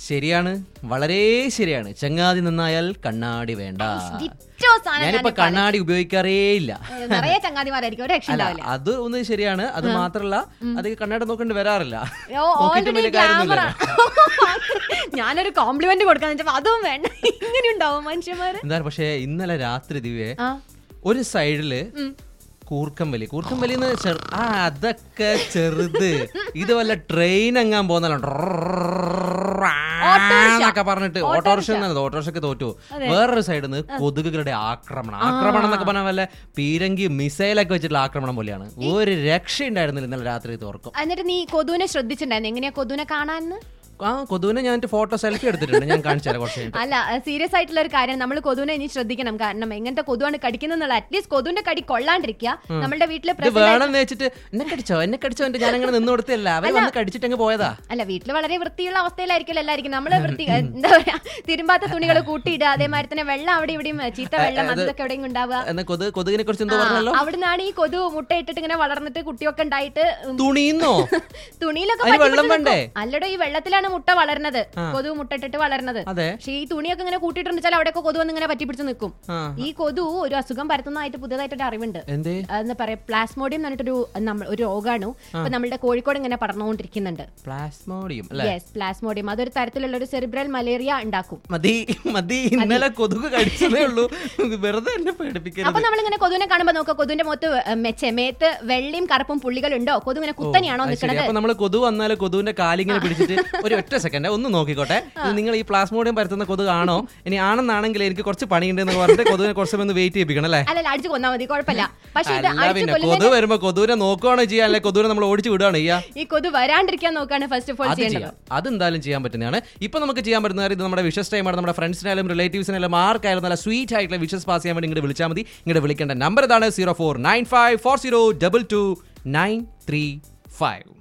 ശരിയാണ് വളരെ ശരിയാണ് ചങ്ങാതി നന്നായാൽ കണ്ണാടി വേണ്ട ഡിറ്റോ സാധനം ഞാനിപ്പോ ഞാൻ കണ്ണാടി ഉപയോഗിക്കാറേ ഇല്ല ഏ, നിറയെ ചങ്ങാതിമാരായിരിക്കും ഒരു രക്ഷ അല്ല ഉണ്ടാവില്ല അത് ഒന്ന് ശരിയാണ് അത് മാത്രല്ല അത് കണ്ണാടി നോക്കേണ്ടി വരാറില്ല ഓ, നോക്കിയിട്ട് already വലിയ glamour കാര്യമൊന്നുമില്ല ആണ്. ഞാനൊരു കോംപ്ലിമെന്റ് കൊടുക്കാന്ന് വെച്ചപ്പോ അതും വേണ്ട ഇങ്ങനെ ഉണ്ടാവും മനുഷ്യന്മാര് എന്താണ് പക്ഷേ ഇന്നലെ രാത്രി ദിവ്യേ ആ ഒരു സൈഡില് കൂർക്കം വലി കൂർക്കം വലി ആ അതൊക്കെ ചെറുത് ഇത് വല്ല ട്രെയിൻ എങ്ങാൻ പോകുന്നൊക്കെ പറഞ്ഞിട്ട് ഓട്ടോറിക്ഷ ഓട്ടോറിക്ഷക്ക് തോറ്റു വേറൊരു സൈഡിൽ നിന്ന് കൊതുകുകളുടെ ആക്രമണം ആക്രമണം എന്നൊക്കെ പറഞ്ഞാൽ വല്ല പീരങ്കി മിസൈലൊക്കെ വെച്ചിട്ടുള്ള ആക്രമണം പോലെയാണ് ഒരു രക്ഷ ഉണ്ടായിരുന്നില്ല ഇന്നലെ രാത്രി തോർക്കും എന്നിട്ട് നീ കൊതുവിനെ ശ്രദ്ധിച്ചിട്ടുണ്ടായിരുന്നു എങ്ങനെയാ കൊതുവിനെ കാണാന്ന് ആ കൊതുവിനെ ഞാൻ ഫോട്ടോ സെൽഫി എടുത്തിട്ടുണ്ട് ഞാൻ കാണിച്ചു തരാം കുറച്ച് കഴിഞ്ഞിട്ട്. അല്ല സീരിയസ് ആയിട്ടുള്ള ഒരു കാര്യം നമ്മൾ കൊതുവിനെ ഇനി ശ്രദ്ധിക്കണം കാരണം എങ്ങനത്തെ കൊതുവാണ് കടിക്കുന്നുള്ള അറ്റ്ലീസ്റ്റ് കൊതുവിന്റെ കടി കൊള്ളാണ്ടിരിക്കുക നമ്മളുടെ വീട്ടില് ഇത് present വേണമെന്ന് വെച്ചിട്ട് എന്നെ കടിച്ചോ എന്നെ കടിച്ചോ എന്നിട്ട് ഞാൻ അങ്ങനെ നിന്ന് കൊടുത്തില്ല അവർ വന്ന് കടിച്ചിട്ട് അങ്ങ് പോയതാ അല്ല വീട്ടിൽ വളരെ വൃത്തിയുള്ള അവസ്ഥയിലായിരിക്കും എല്ലായിരിക്കും നമ്മള് വൃത്തി എന്താ പറയാ തിരുമ്പാത്ത തുണികൾ കൂട്ടിയിടുക അതേമാതിരി തന്നെ വെള്ളം അവിടെ ഇവിടെയും ചീത്ത വെള്ളം അതൊക്കെ എവിടെയും ഉണ്ടാവുക എന്നാ കൊതു കൊതുകിനെ കുറിച്ച് എന്തോ പറഞ്ഞല്ലോ അവിടുന്നാണ് ഈ കൊതു മുട്ടയിട്ടിട്ട് ഇങ്ങനെ വളർന്നിട്ട് കുട്ടിയൊക്കെ ഉണ്ടായിട്ട് ഉം, തുണിന്നോ തുണിയിലൊക്കെ അതിന് പറ്റി വെള്ളം പിടിച്ച് വേണ്ടേ? നിൽക്കും. അല്ലടോ ഈ വെള്ളത്തിലാണ് മുട്ട വളർന്നത് കൊതു മുട്ടയിട്ടിട്ട് വളർന്നത് അതെ പക്ഷെ ഈ തുണിയൊക്കെ ഇങ്ങനെ കൂട്ടിയിട്ടുണ്ടെച്ചാൽ അവിടെയൊക്കെ കൊതു വന്ന് ഇങ്ങനെ പറ്റി പിടിച്ച് നിൽക്കും ആ ഈ കൊതു ഒരു അസുഖം പരത്തുന്നതായിട്ട് പുതിയതായിട്ടൊരു അറിവുണ്ട് എന്തേ എന്ന് പറയാം പ്ലാസ്മോഡിയം എന്ന് പറഞ്ഞിട്ടൊരു നമ്മ- ഒരു രോഗാണു ഇപ്പൊ നമ്മുടെ കോഴിക്കോട് ഇങ്ങനെ പറഞ്ഞുകൊണ്ടിരിക്കുന്നുണ്ട് പ്ലാസ്മോഡിയം അല്ലെ യെസ് പ്ലാസ്മോഡിയം അതൊരു തരത്തിലുള്ള ഒരു സെറിബ്രൽ മലേറിയ ഉണ്ടാക്കും മതി മതി ഇന്നലെ കൊതുക് കടിച്ചതേ ഉള്ളൂ വെറുതെ എന്നെ പേടിപ്പിക്കരുത് അപ്പൊ നമ്മളിങ്ങനെ കൊതുവിനെ കാണുമ്പോ നോക്കുക കൊതുവിന്റെ മുഖത്ത് മെച്ചെ മേത്ത് വെള്ളിയും കറുപ്പും പുള്ളികളുണ്ടോ കൊതു ഇങ്ങനെ കുത്തനെയാണോ അത് ശരി നിൽക്കുന്നത് അപ്പൊ നമ്മള് കൊതു വന്നാല് കൊതുവിന്റെ കാലിങ്ങനെ പിടിച്ചിട്ട് ഒരു ഒറ്റ സെക്കൻഡ് ഒന്ന് നോക്കിക്കോട്ടെ ഇത് നിങ്ങൾ ഈ പ്ലാസ്മോഡിയം പരത്തുന്ന കൊതുക് ആണോ ഇനി ആണെന്നാണെങ്കിൽ എനിക്ക് കുറച്ച് പണിയുണ്ട് എന്ന് പറഞ്ഞിട്ട് കൊതുവിനെ കുറച്ച് ഒന്ന് വെയിറ്റ് ചെയ്യിപ്പിക്കണം അല്ലേ അല്ലല്ല അടിച്ചു കൊന്നാ മതി കുഴപ്പമില്ല പക്ഷെ ഇത് അല്ല അടിച്ചു പിന്നെ കൊല്ലുന്ന കൊതു വരുമ്പോ കൊതുവിനെ നോക്കുവാണോ ചെയ്യാ അല്ലെ കൊതുവിനെ നമ്മൾ ഓടിച്ചു വിടുകയാണ് ചെയ്യാ ഈ കൊതു വരാണ്ടിരിക്കാൻ നോക്കാണ് ഫസ്റ്റ് ഓഫ് ഓൾ അത് ചെയ്യേണ്ടത് ചെയ്യാം അതെന്തായാലും ചെയ്യാൻ പറ്റുന്നതാണ് ഇപ്പൊ നമുക്ക് ചെയ്യാൻ പറ്റുന്ന കാര്യം ഇത് നമ്മുടെ വിഷസ് ടൈമാണ് നമ്മുടെ ഫ്രണ്ട്സിനായാലും റിലേറ്റീവ്സിനായാലും ആർക്കായാലും നല്ല സ്വീറ്റ് ആയിട്ടുള്ള വിഷസ് പാസ് ചെയ്യാൻ വേണ്ടി ഇങ്ങോട്ട് വിളിച്ചാൽ മതി ഇങ്ങോട്ട് വിളിക്കേണ്ട നമ്പർ ഇതാണ് zero four nine five four zero double two nine three five